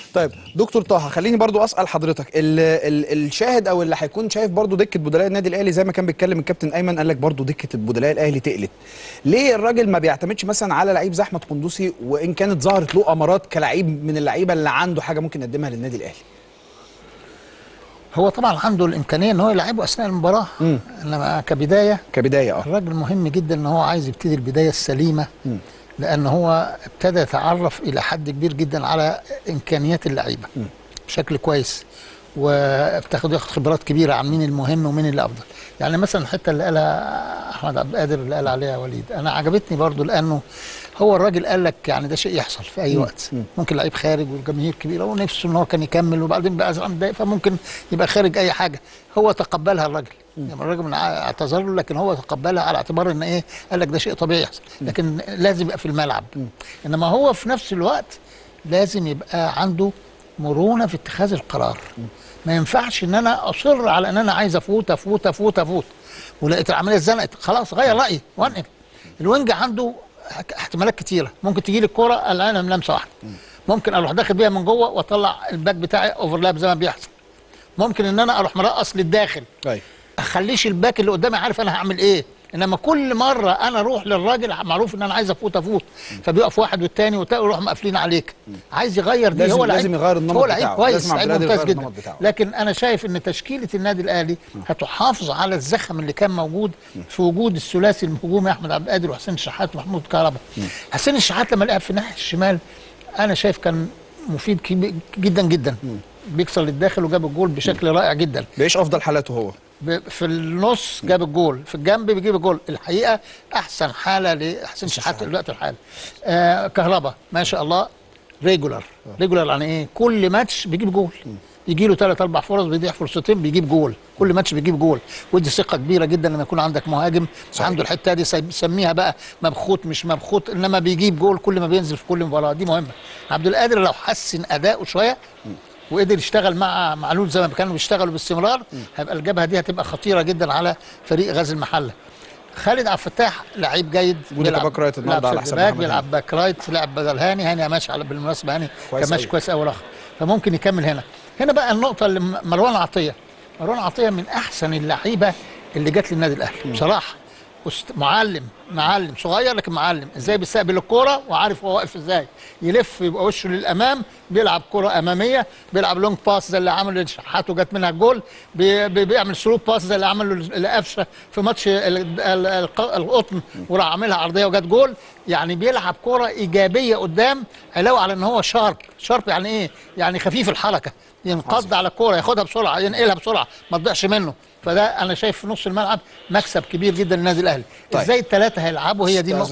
طيب دكتور طه خليني برضو اسال حضرتك ال ال الشاهد او اللي هيكون شايف برضو دكه بدلاء النادي الاهلي زي ما كان بيتكلم الكابتن ايمن قال لك برضو دكه البدلاء الاهلي تقلت ليه الراجل ما بيعتمدش مثلا على لعيب زي احمد قندوسي وان كانت ظهرت له امارات كلعيب من اللعيبه اللي عنده حاجه ممكن يقدمها للنادي الاهلي هو طبعا عنده الامكانيه ان هو يلعبه اثناء المباراه انما كبدايه كبدايه اه الراجل مهم جدا ان هو عايز يبتدي البدايه السليمه لان هو ابتدى يتعرف الى حد كبير جدا على امكانيات اللعيبه بشكل كويس وبتاخد ياخد خبرات كبيره عن مين المهم ومين اللي افضل يعني مثلا الحته اللي قالها احمد عبد القادر اللي قال عليها وليد انا عجبتني برضو لانه هو الراجل قال لك يعني ده شيء يحصل في اي وقت ممكن لعيب خارج والجماهير كبيره ونفسه ان هو كان يكمل وبعدين بقى زعلان متضايق فممكن يبقى خارج اي حاجه هو تقبلها الراجل يعني الراجل من اعتذر له لكن هو تقبلها على اعتبار ان ايه قال لك ده شيء طبيعي يحصل لكن لازم يبقى في الملعب انما هو في نفس الوقت لازم يبقى عنده مرونه في اتخاذ القرار ما ينفعش ان انا اصر على ان انا عايز افوت افوت افوت افوت ولقيت العمليه اتزنقت خلاص غير رايي وانقل الوينج عنده احتمالات كتيره ممكن تجي لي الكوره العينها من لمسه واحده ممكن اروح داخل بيها من جوه واطلع الباك بتاعي اوفرلاب زي ما بيحصل ممكن ان انا اروح مرقص للداخل ايوه اخليش الباك اللي قدامي عارف انا هعمل ايه انما كل مره انا اروح للراجل معروف ان انا عايز افوت افوت فبيقف واحد والتاني والتاني يروح مقفلين عليك عايز يغير دي لازم- هو لعيب لازم يغير النمط هو لعيب بتاعه. كويس لازم عبد لعيب القادر ممتاز يغير جدا النمط بتاعه. لكن انا شايف ان تشكيله النادي الاهلي هتحافظ على الزخم اللي كان موجود في وجود الثلاثي الهجومي احمد عبد القادر وحسين الشحات ومحمود كهربا حسين الشحات لما لعب في الناحيه الشمال انا شايف كان مفيد كبي- جدا جدا بيكسر للداخل وجاب الجول بشكل رائع جدا بيعيش افضل حالاته هو ب- في النص جاب الجول في الجنب بيجيب الجول الحقيقه احسن حاله لحسين شحات في الوقت الحالي آه كهربا ما شاء الله ريجولار ريجولار يعني ايه كل ماتش بيجيب جول يجي له ثلاث اربع فرص بيضيع فرصتين بيجيب جول كل ماتش بيجيب جول ودي ثقه كبيره جدا لما يكون عندك مهاجم صحيح. عنده الحته دي سي- سميها بقى مبخوت مش مبخوت انما بيجيب جول كل ما بينزل في كل مباراه دي مهمه عبد القادر لو حسن اداؤه شويه وقدر يشتغل مع معلول زي ما كانوا بيشتغلوا باستمرار هيبقى الجبهه دي هتبقى خطيره جدا على فريق غزل المحله خالد عبد الفتاح لعيب جيد وده كباك رايت النهارده على على حساب باك محمد بيلعب باك رايت لعب بدل هاني هاني ماشي على بالمناسبه هاني كويس كان ماشي أوي. كويس قوي الاخر فممكن يكمل هنا هنا بقى النقطه اللي م- مروان عطيه مروان عطيه من احسن اللعيبه اللي جت للنادي الاهلي بصراحه أست- معلم معلم صغير لكن معلم ازاي بيستقبل الكوره وعارف هو واقف ازاي يلف يبقى وشه للامام بيلعب كره اماميه بيلعب لونج باس زي اللي عمله لشحات وجت منها الجول بي بي بيعمل سلوب باس زي اللي عمله لقفشه في ماتش ال- ال- الق- القطن وراح عاملها عرضيه وجت جول يعني بيلعب كره ايجابيه قدام علاوه على ان هو شارب شارب يعني ايه يعني خفيف الحركه ينقض على الكوره ياخدها بسرعه ينقلها بسرعه ما تضيعش منه فده انا شايف في نص الملعب مكسب كبير جدا للنادي الاهلي طيب. ازاي الثلاثه هيلعبوا هي دي النقطه